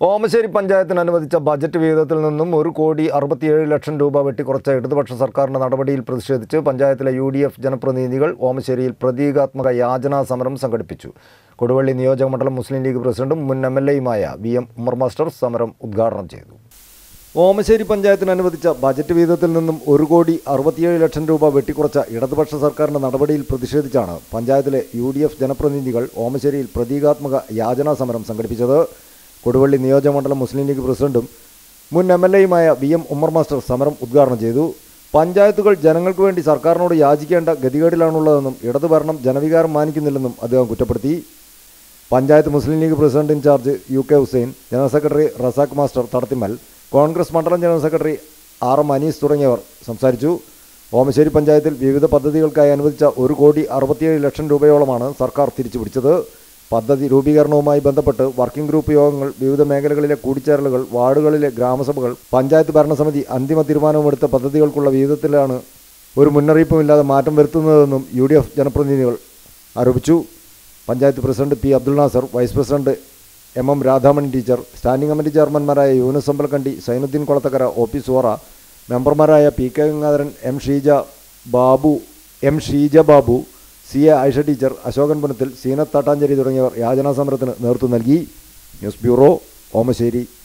ഓമശ്ശേരി പഞ്ചായത്തിന് അനുവദിച്ച ബജറ്റ് വിഹിതത്തിൽ നിന്നും ഒരു കോടി അറുപത്തിയേഴ് ലക്ഷം രൂപ വെട്ടിക്കുറച്ച ഇടതുപക്ഷ സർക്കാരിന്റെ നടപടിയിൽ പ്രതിഷേധിച്ച് പഞ്ചായത്തിലെ യു ഡി എഫ് ജനപ്രതിനിധികൾ ഓമശ്ശേരിയിൽ പ്രതീകാത്മക യാചനാ സമരം സംഘടിപ്പിച്ചു കൊടുവള്ളി നിയോജക മണ്ഡലം മുസ്ലിം ലീഗ് പ്രസിഡന്റും മുൻ എം എൽ എയുമായ വി എം ഉമർ മാസ്റ്റർ സമരം ഉദ്ഘാടനം ചെയ്തു ഓമശ്ശേരി പഞ്ചായത്തിന് അനുവദിച്ച ബജറ്റ് വിഹിതത്തിൽ നിന്നും ഒരു കോടി അറുപത്തിയേഴ് ലക്ഷം രൂപ വെട്ടിക്കുറച്ച ഇടതുപക്ഷ സർക്കാരിന്റെ നടപടിയിൽ പ്രതിഷേധിച്ചാണ് പഞ്ചായത്തിലെ യു ഡി എഫ് ജനപ്രതിനിധികൾ ഓമശ്ശേരിയിൽ പ്രതീകാത്മക യാചനാ സമരം സംഘടിപ്പിച്ചത് കൊടുവള്ളി നിയോജകമണ്ഡലം മുസ്ലിം ലീഗ് പ്രസിഡന്റും മുൻ എം എൽ എയുമായ വി എം ഉമ്മർ മാസ്റ്റർ സമരം ഉദ്ഘാടനം ചെയ്തു പഞ്ചായത്തുകൾ ജനങ്ങൾക്ക് വേണ്ടി സർക്കാരിനോട് യാചിക്കേണ്ട ഗതികേടിലാണുള്ളതെന്നും ഇടതു ഭരണം ജനവികാരം മാനിക്കുന്നില്ലെന്നും അദ്ദേഹം കുറ്റപ്പെടുത്തി panchayat Muslim League president in charge U K Hussain general secretary Razak master Thadathimal Congress മണ്ഡലം general secretary R M Anees തുടങ്ങിയവർ സംസാരിച്ചു ഓമശ്ശേരി പഞ്ചായത്തിൽ വിവിധ പദ്ധതികൾക്കായി അനുവദിച്ച ഒരു കോടി അറുപത്തിയേഴ് ലക്ഷം രൂപയോളമാണ് സർക്കാർ തിരിച്ചുപിടിച്ചത് പദ്ധതി രൂപീകരണവുമായി ബന്ധപ്പെട്ട് വർക്കിംഗ് ഗ്രൂപ്പ് യോഗങ്ങൾ വിവിധ മേഖലകളിലെ കൂടിച്ചേരലുകൾ വാർഡുകളിലെ ഗ്രാമസഭകൾ പഞ്ചായത്ത് ഭരണസമിതി അന്തിമ തീരുമാനമെടുത്ത പദ്ധതികൾക്കുള്ള വിഹിതത്തിലാണ് ഒരു മുന്നറിയിപ്പുമില്ലാതെ മാറ്റം വരുത്തുന്നതെന്നും യു ഡി എഫ് ജനപ്രതിനിധികൾ ആരോപിച്ചു panchayat president P Abdul Nasar vice president M M Radhamani teacher standing committee ചെയർമാൻമാരായ യൂനസ് അമ്പലക്കണ്ടി സൈനുദ്ദീൻ കൊളത്തക്കര ഒ പി സോറ മെമ്പർമാരായ P K Gangadharan M Sheeja Babu M Sheeja Babu C A Ayisha teacher Ashokan Punathil Seenath Thattancheri തുടങ്ങിയവർ യാചനാ സമരത്തിന് നേതൃത്വം നൽകി ന്യൂസ് ബ്യൂറോ ഓമശ്ശേരി